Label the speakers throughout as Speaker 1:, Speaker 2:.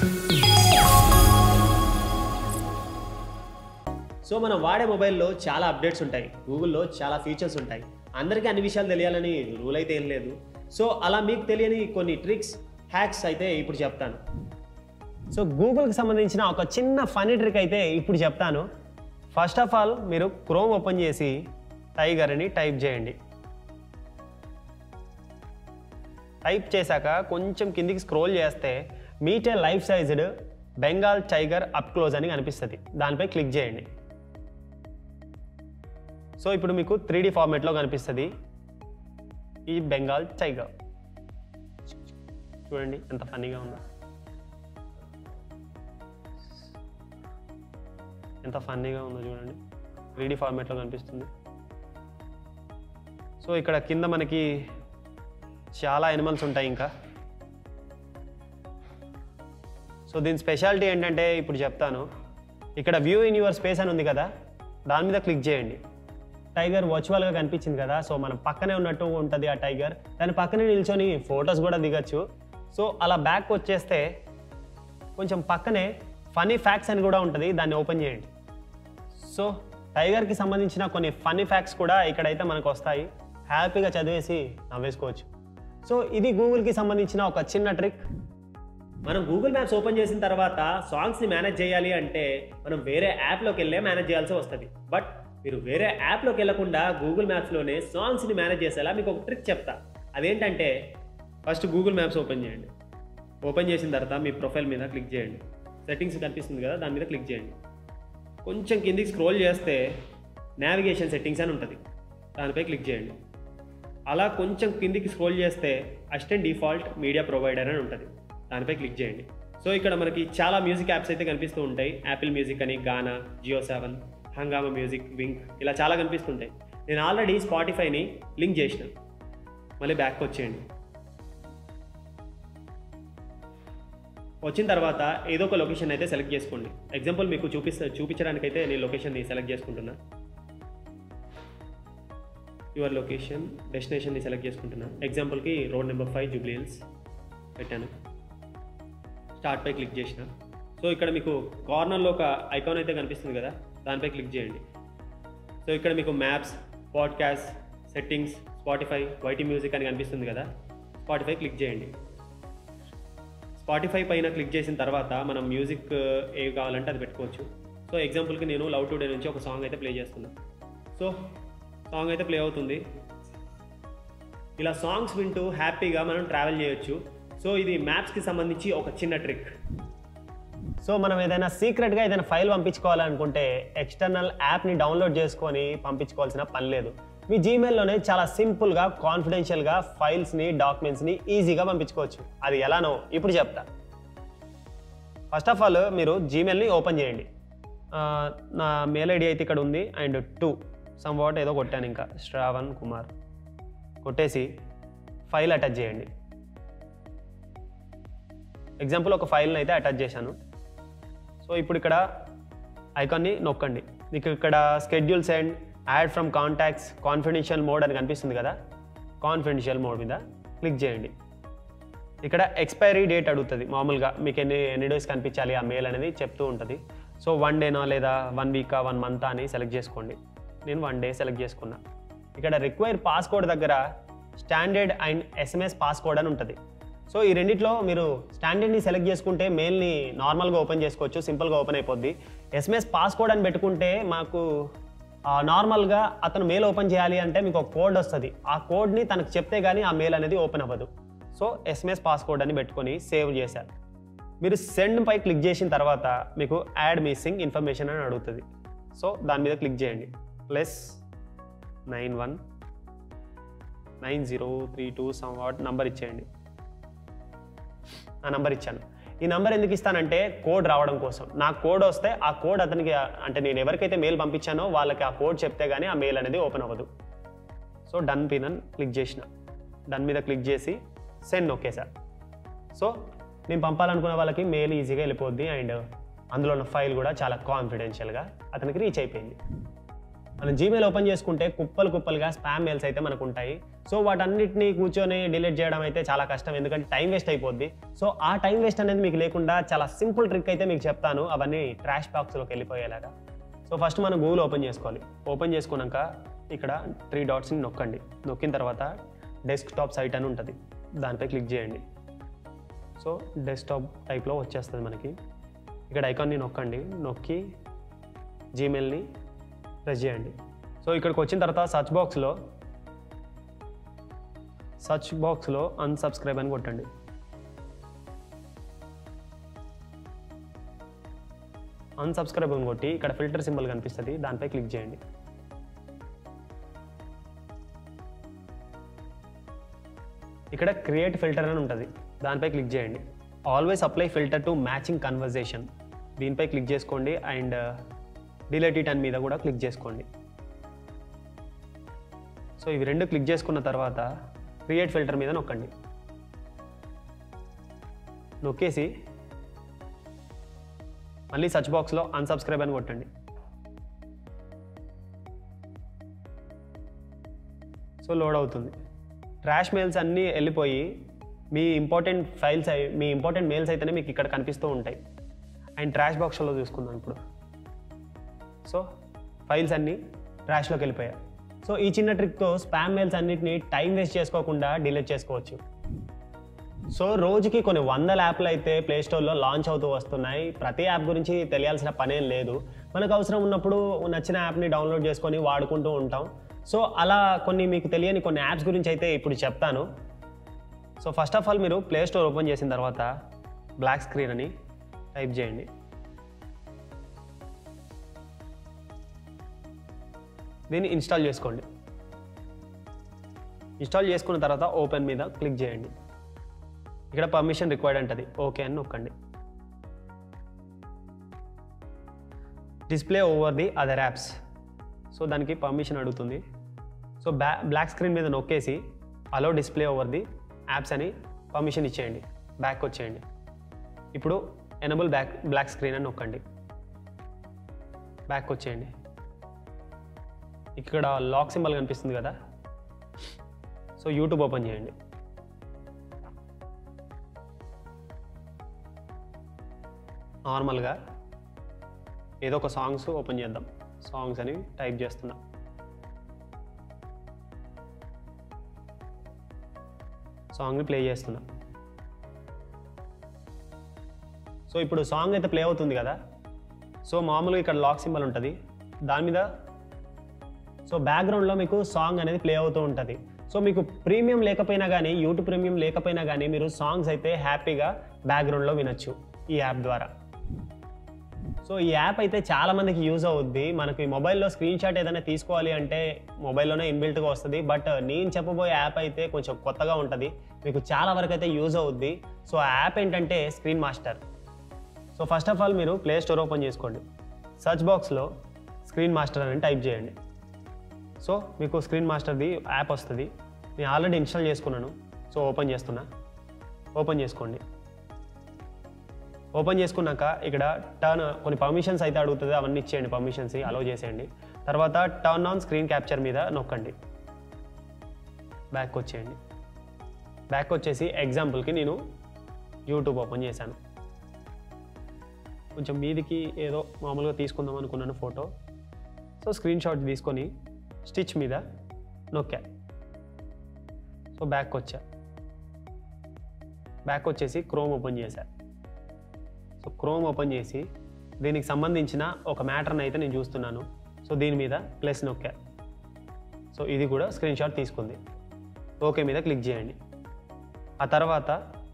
Speaker 1: so మనం వాడే మొబైల్లో చాలా అప్డేట్స్ ఉంటాయి గూగుల్లో చాలా ఫీచర్స్ ఉంటాయి అందరికీ అన్ని విషయాలు తెలియాలని రూల్ అయితే ఏం లేదు సో అలా మీకు తెలియని కొన్ని ట్రిక్స్ హ్యాక్స్ అయితే ఇప్పుడు చెప్తాను సో గూగుల్కి సంబంధించిన ఒక చిన్న ఫనీ ట్రిక్ అయితే ఇప్పుడు చెప్తాను ఫస్ట్ ఆఫ్ ఆల్ మీరు క్రోమ్ ఓపెన్ చేసి టైగర్ అని టైప్ చేయండి టైప్ చేశాక కొంచెం కిందికి స్క్రోల్ చేస్తే మీటే life sized Bengal tiger up close అని కనిపిస్తుంది దానిపై క్లిక్ చేయండి సో ఇప్పుడు మీకు త్రీ డి ఫార్మేట్లో కనిపిస్తుంది ఈ బెంగాల్ టైగర్ చూడండి ఎంత ఫన్నీగా ఉందో ఎంత ఫన్నీగా ఉందో చూడండి త్రీ డి ఫార్మేట్లో కనిపిస్తుంది సో ఇక్కడ కింద మనకి చాలా ఎనిమల్స్ ఉంటాయి ఇంకా సో దీని స్పెషాలిటీ ఏంటంటే ఇప్పుడు చెప్తాను ఇక్కడ వ్యూ ఇన్ యువర్ స్పేస్ అని ఉంది కదా దాని మీద క్లిక్ చేయండి టైగర్ వర్చువల్గా కనిపించింది కదా సో మనం పక్కనే ఉన్నట్టు ఉంటుంది ఆ టైగర్ దాని పక్కనే నిల్చొని ఫొటోస్ కూడా దిగచ్చు సో అలా బ్యాక్ వచ్చేస్తే కొంచెం పక్కనే ఫనీ ఫ్యాక్ట్స్ అని కూడా ఉంటుంది దాన్ని ఓపెన్ చేయండి సో టైగర్కి సంబంధించిన కొన్ని ఫన్నీ ఫ్యాక్ట్స్ కూడా ఇక్కడైతే మనకు వస్తాయి హ్యాపీగా చదివేసి నవ్వేసుకోవచ్చు సో ఇది గూగుల్కి సంబంధించిన ఒక చిన్న ట్రిక్ మనం గూగుల్ మ్యాప్స్ ఓపెన్ చేసిన తర్వాత సాంగ్స్ని మేనేజ్ చేయాలి అంటే మనం వేరే యాప్లోకి వెళ్ళే మేనేజ్ చేయాల్సి వస్తుంది బట్ మీరు వేరే యాప్లోకి వెళ్ళకుండా గూగుల్ మ్యాప్స్లోనే సాంగ్స్ని మేనేజ్ చేసేలా మీకు ఒక ట్రిక్ చెప్తా అదేంటంటే ఫస్ట్ గూగుల్ మ్యాప్స్ ఓపెన్ చేయండి ఓపెన్ చేసిన తర్వాత మీ ప్రొఫైల్ మీద క్లిక్ చేయండి సెట్టింగ్స్ కనిపిస్తుంది కదా దాని మీద క్లిక్ చేయండి కొంచెం కిందికి స్క్రోల్ చేస్తే నావిగేషన్ సెట్టింగ్స్ అని ఉంటుంది దానిపై క్లిక్ చేయండి అలా కొంచెం కిందికి స్క్రోల్ చేస్తే అసిస్టెంట్ డిఫాల్ట్ మీడియా ప్రొవైడర్ అని ఉంటుంది దానిపై క్లిక్ చేయండి సో ఇక్కడ మనకి చాలా మ్యూజిక్ యాప్స్ అయితే కనిపిస్తూ ఉంటాయి యాపిల్ మ్యూజిక్ అని గానా జియో సెవెన్ హంగామా మ్యూజిక్ వింక్ ఇలా చాలా కనిపిస్తుంటాయి నేను ఆల్రెడీ స్పాటిఫైని లింక్ చేసిన మళ్ళీ బ్యాక్ వచ్చేయండి వచ్చిన తర్వాత ఏదో ఒక లొకేషన్ అయితే సెలెక్ట్ చేసుకోండి ఎగ్జాంపుల్ మీకు చూపిస్తా చూపించడానికైతే నేను లొకేషన్ని సెలెక్ట్ చేసుకుంటున్నా యువర్ లొకేషన్ డెస్టినేషన్ని సెలెక్ట్ చేసుకుంటున్నా ఎగ్జాంపుల్కి road number five Jubilee Hills పెట్టాను స్టార్ట్ పై క్లిక్ చేసిన సో ఇక్కడ మీకు కార్నర్లో ఒక ఐకాన్ అయితే కనిపిస్తుంది కదా దానిపై క్లిక్ చేయండి సో ఇక్కడ మీకు maps podcast settings Spotify YT music అని కనిపిస్తుంది కదా స్పాటిఫై క్లిక్ చేయండి స్పాటిఫై పైన క్లిక్ చేసిన తర్వాత మనం మ్యూజిక్ ఏవి కావాలంటే అది పెట్టుకోవచ్చు సో ఎగ్జాంపుల్కి నేను లవ్ టుడే నుంచి ఒక సాంగ్ అయితే ప్లే చేస్తున్నా సో సాంగ్ అయితే ప్లే అవుతుంది ఇలా సాంగ్స్ వింటూ హ్యాపీగా మనం ట్రావెల్ చేయొచ్చు సో ఇది మ్యాప్స్కి సంబంధించి ఒక చిన్న ట్రిక్ సో మనం ఏదైనా సీక్రెట్గా ఏదైనా ఫైల్ పంపించుకోవాలనుకుంటే ఎక్స్టర్నల్ యాప్ని డౌన్లోడ్ చేసుకొని పంపించుకోవాల్సిన పని లేదు మీ జీమెయిల్లోనే చాలా సింపుల్గా కాన్ఫిడెన్షియల్గా ఫైల్స్ని డాక్యుమెంట్స్ని ఈజీగా పంపించుకోవచ్చు అది ఎలానో ఇప్పుడు చెప్తా ఫస్ట్ ఆఫ్ ఆల్ మీరు జీమెయిల్ని ఓపెన్ చేయండి ఆ, నా మెయిల్ ఐడి అయితే ఇక్కడ ఉంది అండ్ టూ సమ్ వాట్ ఏదో కొట్టాను ఇంకా శ్రావణ్ కుమార్ కొట్టేసి ఫైల్ అటాచ్ చేయండి ఎగ్జాంపుల్ ఒక ఫైల్ని అయితే అటాచ్ చేశాను సో ఇప్పుడు ఇక్కడ ఐకాన్ని నొక్కండి మీకు ఇక్కడ schedules and add from contacts confidential mode అని కనిపిస్తుంది కదా కాన్ఫిడెన్షియల్ మోడ్ మీద క్లిక్ చేయండి ఇక్కడ ఎక్స్పైరీ డేట్ అడుగుతుంది మామూలుగా మీకు ఎన్ని ఎన్ని డేస్ కనిపించాలి ఆ మెయిల్ అనేది చెప్తూ ఉంటుంది సో వన్ డేనా లేదా వన్ వీకా వన్ మంత్ అని సెలెక్ట్ చేసుకోండి నేను వన్ డే సెలెక్ట్ చేసుకున్నా ఇక్కడ రిక్వైర్ పాస్కోడ్ దగ్గర స్టాండర్డ్ అండ్ ఎస్ఎంఎస్ పాస్కోడ్ అని ఉంటుంది సో ఈ రెండిట్లో మీరు స్టాండర్డ్ని సెలెక్ట్ చేసుకుంటే మెయిల్ని నార్మల్గా ఓపెన్ చేసుకోవచ్చు సింపుల్గా ఓపెన్ అయిపోద్ది ఎస్ఎంఎస్ పాస్కోడ్ అని పెట్టుకుంటే మాకు ఆ, నార్మల్గా అతను మెయిల్ ఓపెన్ చేయాలి అంటే మీకు ఒక కోడ్ వస్తుంది ఆ కోడ్ని తనకు చెప్తే కానీ ఆ మెయిల్ అనేది ఓపెన్ అవ్వదు సో ఎస్ఎంఎస్ పాస్కోడ్ అని పెట్టుకొని సేవ్ చేశారు మీరు సెండ్ పై క్లిక్ చేసిన తర్వాత మీకు యాడ్ మిస్సింగ్ ఇన్ఫర్మేషన్ అని అడుగుతుంది సో దాని మీద క్లిక్ చేయండి plus nine one nine zero three two some what number ఇచ్చేయండి ఆ నంబర్ ఇచ్చాను ఈ నంబర్ ఎందుకు ఇస్తానంటే కోడ్ రావడం కోసం నా కోడ్ వస్తే ఆ కోడ్ అతనికి అంటే నేను ఎవరికైతే మెయిల్ పంపించానో వాళ్ళకి ఆ కోడ్ చెప్తే కానీ ఆ మెయిల్ అనేది ఓపెన్ అవ్వదు సో డన్ పిన్ అని క్లిక్ చేసిన డన్ మీద క్లిక్ చేసి సెండ్ నొక్కేసా సో నేను పంపాలనుకున్న వాళ్ళకి మెయిల్ ఈజీగా వెళ్ళిపోద్ది అండ్ అందులో ఉన్న ఫైల్ కూడా చాలా కాన్ఫిడెన్షియల్గా అతనికి రీచ్ అయిపోయింది మనం జీమెయిల్ ఓపెన్ చేసుకుంటే కుప్పలు కుప్పలుగా స్పామ్ మెయిల్స్ అయితే మనకు ఉంటాయి సో వాటన్నిటిని కూర్చొని డిలీట్ చేయడం అయితే చాలా కష్టం ఎందుకంటే టైం వేస్ట్ అయిపోద్ది సో ఆ టైం వేస్ట్ అనేది మీకు లేకుండా చాలా సింపుల్ ట్రిక్ అయితే మీకు చెప్తాను అవన్నీ ట్రాష్ బాక్స్లోకి వెళ్ళిపోయేలాగా సో ఫస్ట్ మనం గూగుల్ ఓపెన్ చేసుకోవాలి ఓపెన్ చేసుకున్నాక ఇక్కడ త్రీ డాట్స్ని నొక్కండి నొక్కిన తర్వాత డెస్క్టాప్ సైట్ అని ఉంటుంది దానిపై క్లిక్ చేయండి సో డెస్క్టాప్ టైప్లో వచ్చేస్తుంది మనకి ఇక్కడ ఐకాన్ని నొక్కండి నొక్కి జీమెయిల్ని ప్రెస్ చేయండి సో ఇక్కడికి వచ్చిన తర్వాత సర్చ్ బాక్స్లో సర్చ్ బాక్స్లో అన్సబ్స్క్రైబ్ అని కొట్టండి అన్సబ్స్క్రైబ్ అని కొట్టి ఇక్కడ ఫిల్టర్ సింబల్ కనిపిస్తుంది దానిపై క్లిక్ చేయండి ఇక్కడ క్రియేట్ ఫిల్టర్ అని ఉంటుంది దానిపై క్లిక్ చేయండి always apply filter to matching conversation దీనిపై క్లిక్ చేసుకోండి అండ్ డిలేట్ ఇట్ అని మీద కూడా క్లిక్ చేసుకోండి సో ఇవి రెండు క్లిక్ చేసుకున్న తర్వాత క్రియేట్ ఫిల్టర్ మీద నొక్కండి నొక్కేసి మళ్ళీ సర్చ్ బాక్స్లో అన్సబ్స్క్రైబ్ అని కొట్టండి సో లోడ్ అవుతుంది ట్రాష్ మెయిల్స్ అన్నీ వెళ్ళిపోయి మీ ఇంపార్టెంట్ ఫైల్స్ అయి మీ ఇంపార్టెంట్ మెయిల్స్ అయితేనే మీకు ఇక్కడ కనిపిస్తూ ఉంటాయి అండ్ ట్రాష్ బాక్స్లో చూసుకుందాం ఇప్పుడు సో ఫైల్స్ అన్నీ ట్రాష్లోకి వెళ్ళిపోయాయి సో ఈ చిన్న ట్రిక్తో స్పామ్ మెయిల్స్ అన్నిటిని టైం వేస్ట్ చేసుకోకుండా డిలీట్ చేసుకోవచ్చు సో రోజుకి కొన్ని వందల యాప్లు అయితే ప్లే స్టోర్లో లాంచ్ అవుతూ వస్తున్నాయి ప్రతి యాప్ గురించి తెలియాల్సిన పనేం లేదు మనకు అవసరం ఉన్నప్పుడు నచ్చిన యాప్ని డౌన్లోడ్ చేసుకొని వాడుకుంటూ ఉంటాం సో అలా కొన్ని మీకు తెలియని కొన్ని యాప్స్ గురించి అయితే ఇప్పుడు చెప్తాను సో ఫస్ట్ ఆఫ్ ఆల్ మీరు ప్లే స్టోర్ ఓపెన్ చేసిన తర్వాత బ్లాక్ స్క్రీన్ అని టైప్ చేయండి దీన్ని ఇన్స్టాల్ చేసుకోండి ఇన్స్టాల్ చేసుకున్న తర్వాత ఓపెన్ మీద క్లిక్ చేయండి ఇక్కడ పర్మిషన్ రిక్వైర్డ్ అంటది ఓకే అని నొక్కండి display over the other apps so దానికి పర్మిషన్ అడుగుతుంది సో బ్లా బ్లాక్ స్క్రీన్ మీద నొక్కేసి allow display over the apps అని పర్మిషన్ ఇచ్చేయండి బ్యాక్ వచ్చేయండి ఇప్పుడు ఎనబుల్ బ్యాక్ బ్లాక్ స్క్రీన్ అని నొక్కండి బ్యాక్ వచ్చేయండి ఇక్కడ లాక్ సింబల్ కనిపిస్తుంది కదా సో యూట్యూబ్ ఓపెన్ చేయండి నార్మల్గా ఏదో ఒక సాంగ్స్ ఓపెన్ చేద్దాం సాంగ్స్ అని టైప్ చేస్తున్నా సాంగ్ని ప్లే చేస్తున్నా సో ఇప్పుడు సాంగ్ అయితే ప్లే అవుతుంది కదా సో మామూలుగా ఇక్కడ లాక్ సింబల్ ఉంటుంది దాని మీద సో బ్యాక్గ్రౌండ్లో మీకు సాంగ్ అనేది ప్లే అవుతూ ఉంటుంది సో మీకు ప్రీమియం లేకపోయినా కానీ యూట్యూబ్ ప్రీమియం లేకపోయినా కానీ మీరు సాంగ్స్ అయితే హ్యాపీగా బ్యాక్గ్రౌండ్లో వినొచ్చు ఈ యాప్ ద్వారా సో ఈ యాప్ అయితే చాలా మందికి యూజ్ అవుద్ది మనకి మొబైల్లో స్క్రీన్ షాట్ ఏదైనా తీసుకోవాలి అంటే మొబైల్లోనే ఇన్బిల్ట్గా వస్తుంది బట్ నేను చెప్పబోయే యాప్ అయితే కొంచెం కొత్తగా ఉంటుంది మీకు చాలా వరకు అయితే యూజ్ అవుద్ది సో ఆ యాప్ ఏంటంటే screen master so first of all మీరు ప్లే స్టోర్ ఓపెన్ చేసుకోండి సర్చ్ బాక్స్లో స్క్రీన్ మాస్టర్ అని టైప్ చేయండి సో మీకు స్క్రీన్ మాస్టర్ది యాప్ వస్తుంది నేను ఆల్రెడీ ఇన్స్టాల్ చేసుకున్నాను సో ఓపెన్ చేస్తున్నా ఓపెన్ చేసుకోండి ఓపెన్ చేసుకున్నాక ఇక్కడ టర్న్ కొన్ని పర్మిషన్స్ అయితే అడుగుతుంది అవన్నీ ఇచ్చేయండి పర్మిషన్స్ అలో చేసేయండి తర్వాత టర్న్ ఆన్ స్క్రీన్ క్యాప్చర్ మీద నొక్కండి బ్యాక్ వచ్చేయండి బ్యాక్ వచ్చేసి ఎగ్జాంపుల్కి నేను యూట్యూబ్ ఓపెన్ చేశాను కొంచెం మీదికి ఏదో మామూలుగా తీసుకుందాం అనుకున్నాను ఫోటో సో స్క్రీన్ షాట్ తీసుకొని స్టిచ్ మీద నొక్కా సో బ్యాక్ వచ్చా బ్యాక్ వచ్చేసి క్రోమ్ ఓపెన్ చేశా సో క్రోమ్ ఓపెన్ చేసి దీనికి సంబంధించిన ఒక మ్యాటర్ని అయితే నేను చూస్తున్నాను సో దీని మీద ప్లస్ నొక్కా సో ఇది కూడా స్క్రీన్ షాట్ తీసుకుంది ఓకే మీద క్లిక్ చేయండి ఆ తర్వాత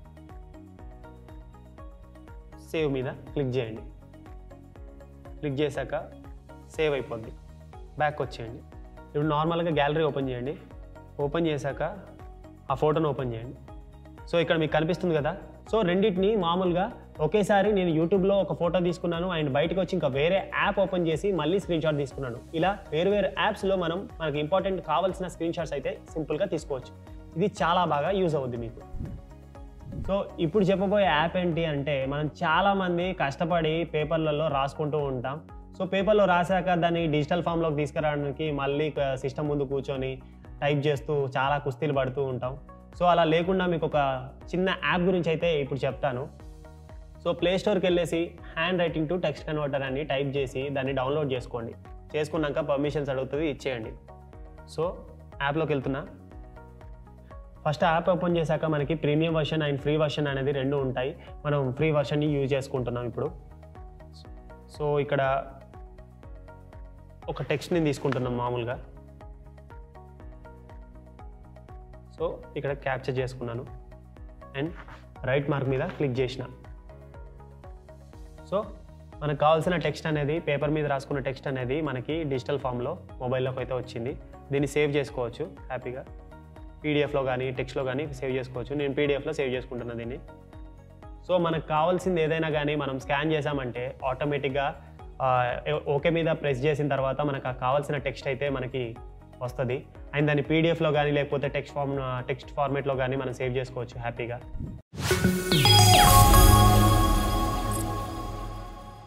Speaker 1: సేవ్ మీద క్లిక్ చేయండి క్లిక్ చేశాక సేవ్ అయిపోద్ది బ్యాక్ వచ్చేయండి ఇప్పుడు నార్మల్గా గ్యాలరీ ఓపెన్ చేయండి ఓపెన్ చేశాక ఆ ఫోటోను ఓపెన్ చేయండి సో ఇక్కడ మీకు కనిపిస్తుంది కదా సో రెండింటిని మామూలుగా ఒకేసారి నేను యూట్యూబ్లో ఒక ఫోటో తీసుకున్నాను అండ్ బయటకు వచ్చి ఇంకా వేరే యాప్ ఓపెన్ చేసి మళ్ళీ స్క్రీన్ షాట్ తీసుకున్నాను ఇలా వేరు వేరు యాప్స్లో మనం మనకి ఇంపార్టెంట్ కావాల్సిన స్క్రీన్ షాట్స్ అయితే సింపుల్గా తీసుకోవచ్చు ఇది చాలా బాగా యూజ్ అవుద్ది మీకు సో ఇప్పుడు చెప్పబోయే యాప్ ఏంటి అంటే మనం చాలామంది కష్టపడి పేపర్లలో రాసుకుంటూ ఉంటాం సో పేపర్లో రాశాక దాన్ని డిజిటల్ ఫామ్లోకి తీసుకురావడానికి మళ్ళీ సిస్టమ్ ముందు కూర్చొని టైప్ చేస్తూ చాలా కుస్తీలు పడుతూ ఉంటాం సో అలా లేకుండా మీకు ఒక చిన్న యాప్ గురించి అయితే ఇప్పుడు చెప్తాను సో ప్లే స్టోర్కి వెళ్ళేసి hand writing to text converter అని టైప్ చేసి దాన్ని డౌన్లోడ్ చేసుకోండి చేసుకున్నాక పర్మిషన్స్ అడుగుతుంది ఇచ్చేయండి సో యాప్లోకి వెళ్తున్నా ఫస్ట్ యాప్ ఓపెన్ చేశాక మనకి premium version and free version అనేది రెండు ఉంటాయి మనం ఫ్రీ వర్షన్ని యూజ్ చేసుకుంటున్నాం ఇప్పుడు సో ఇక్కడ ఒక టెక్స్ట్ని తీసుకుంటున్నాం మామూలుగా సో ఇక్కడ క్యాప్చర్ చేసుకున్నాను అండ్ రైట్ మార్క్ మీద క్లిక్ చేసిన సో మనకు కావాల్సిన టెక్స్ట్ అనేది పేపర్ మీద రాసుకున్న టెక్స్ట్ అనేది మనకి డిజిటల్ ఫామ్లో మొబైల్లోకి అయితే వచ్చింది దీన్ని సేవ్ చేసుకోవచ్చు హ్యాపీగా పీడిఎఫ్లో కానీ టెక్స్ట్లో కానీ సేవ్ చేసుకోవచ్చు నేను పీడిఎఫ్లో సేవ్ చేసుకుంటున్నా దీన్ని సో మనకు కావాల్సింది ఏదైనా కానీ మనం స్కాన్ చేసామంటే ఆటోమేటిక్గా ఓకే మీద ప్రెస్ చేసిన తర్వాత మనకు ఆ కావాల్సిన టెక్స్ట్ అయితే మనకి వస్తుంది అండ్ దాన్ని పీడిఎఫ్లో కానీ లేకపోతే టెక్స్ట్ ఫార్మ్ టెక్స్ట్ ఫార్మేట్లో కానీ మనం సేవ్ చేసుకోవచ్చు హ్యాపీగా